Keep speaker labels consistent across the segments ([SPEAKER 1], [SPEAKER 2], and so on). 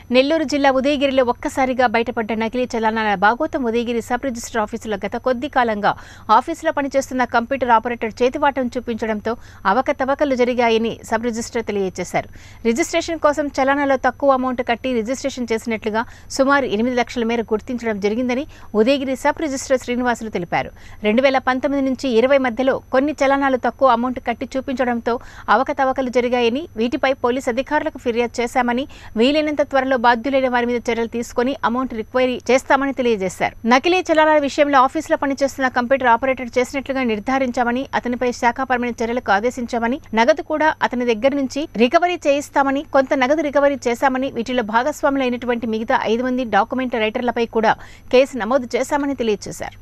[SPEAKER 1] నెల్లూరు జిల్లా ఉదయగిరిలో ఒక్కసారిగా బయటపడ్డ నకిలీ చలానాల బాగోతం ఉదయగిరి సబ్ రిజిస్టర్ ఆఫీసులో గత కొద్ది కాలంగా ఆఫీసులో పనిచేస్తున్న కంప్యూటర్ ఆపరేటర్ చేతివాటం చూపించడంతో అవకతవకలు జరిగాయని సబ్ రిజిస్టర్ తెలియజేశారు రిజిస్ట్రేషన్ కోసం చలానాలో తక్కువ అమౌంట్ కట్టి రిజిస్ట్రేషన్ చేసినట్లుగా సుమారు ఎనిమిది లక్షల మేర గుర్తించడం జరిగిందని ఉదయగిరి సబ్ రిజిస్టర్ శ్రీనివాసులు తెలిపారు రెండు వేల పంతొమ్మిది నుంచి ఇరవై మధ్యలో కొన్ని చలానాలు తక్కువ అమౌంట్ కట్టి చూపించడంతో అవకతవకలు జరిగాయని వీటిపై పోలీస్ అధికారులకు ఫిర్యాదు చేశామని వీలైనంత త్వరలో బాధ్యులైన వారి మీద చర్యలు తీసుకుని అమౌంట్ రిక్వైరీ చేస్తామని తెలియజేశారు నకిలీ చలానాల విషయంలో ఆఫీసులో పనిచేస్తున్న కంప్యూటర్ ఆపరేటర్ చేసినట్లుగా నిర్ధారించామని అతనిపై శాఖాపరమైన చర్యలకు ఆదేశించామని నగదు కూడా అతని దగ్గర నుంచి రికవరీ చేయిస్తామని కొంత నగదు రికవరీ చేశామని వీటిలో భాగస్వాములైనటువంటి మిగతా ఐదు మంది డాక్యుమెంట్ రైటర్లపై కూడా కేసు నమోదు చేశామని తెలియజేశారు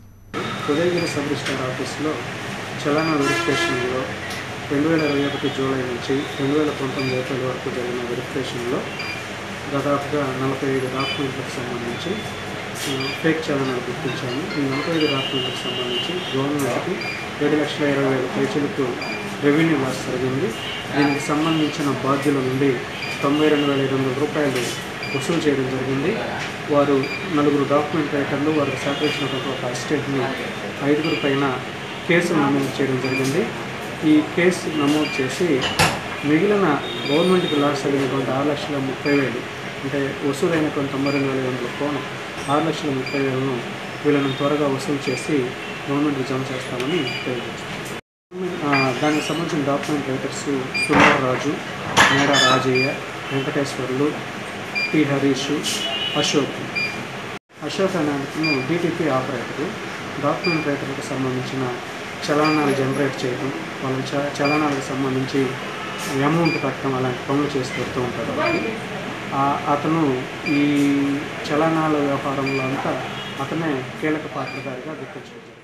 [SPEAKER 2] ఉదయగిరి సబ్ రిజిస్టార్ ఆఫీస్లో చలానా వెరిఫికేషన్లో రెండు వేల ఇరవై ఒకటి జూలై నుంచి రెండు వేల పంతొమ్మిది ఏప్రిల్ వరకు జరిగిన వెరిఫికేషన్లో దాదాపుగా నలభై ఐదు డాక్యుమెంట్లకు సంబంధించి ఆ, ఫేక్ చలానాలు గుర్తించాము ఈ నలభై ఐదు డాక్యుమెంట్లకు సంబంధించి గవర్నమెంట్కి ఏడు లక్షల ఇరవై వేల పైసలకు రెవెన్యూ లాస్ జరిగింది దీనికి సంబంధించిన బాధ్యుల నుండి తొంభై రెండు వేల ఐదు వందల రూపాయలు వసూలు చేయడం జరిగింది వారు నలుగురు డాక్యుమెంట్ రైటర్లు వారికి సహకరించినటువంటి ఒక అసిస్టెంట్ని ఐదుగురు పైన కేసు నమోదు చేయడం జరిగింది ఈ కేసు నమోదు చేసి మిగిలిన గవర్నమెంట్కి లాస్ అయినటువంటి ఆరు లక్షల ముప్పై వేలు అంటే వసూలైనటువంటి తొంభై రెండు వేల ఐదు వందల కోణం ఆరు లక్షల ముప్పై వేలను వీళ్ళని త్వరగా వసూలు చేసి గవర్నమెంట్కి జమ చేస్తామని తెలియజేస్తాం ఆ, దానికి సంబంధించిన document writers Sundar Raju Meda Rajaiah Venkateswarlu P Harish Ashok Ashok అనే అతను డిటిపి ఆపరేటర్ డాక్యుమెంట్ రైటర్కి సంబంధించిన చలానాలు జనరేట్ చేయడం వాళ్ళ చ చలానాలకు సంబంధించి అమౌంట్ కట్టడం అలాంటి పనులు చేసి పెడుతూ ఉంటాడు వాళ్ళకి. ఆ అతను ఈ చలానాల వ్యవహారంలో అంతా అతనే కీలక పాత్రధారిగా గుర్తించడం జరిగింది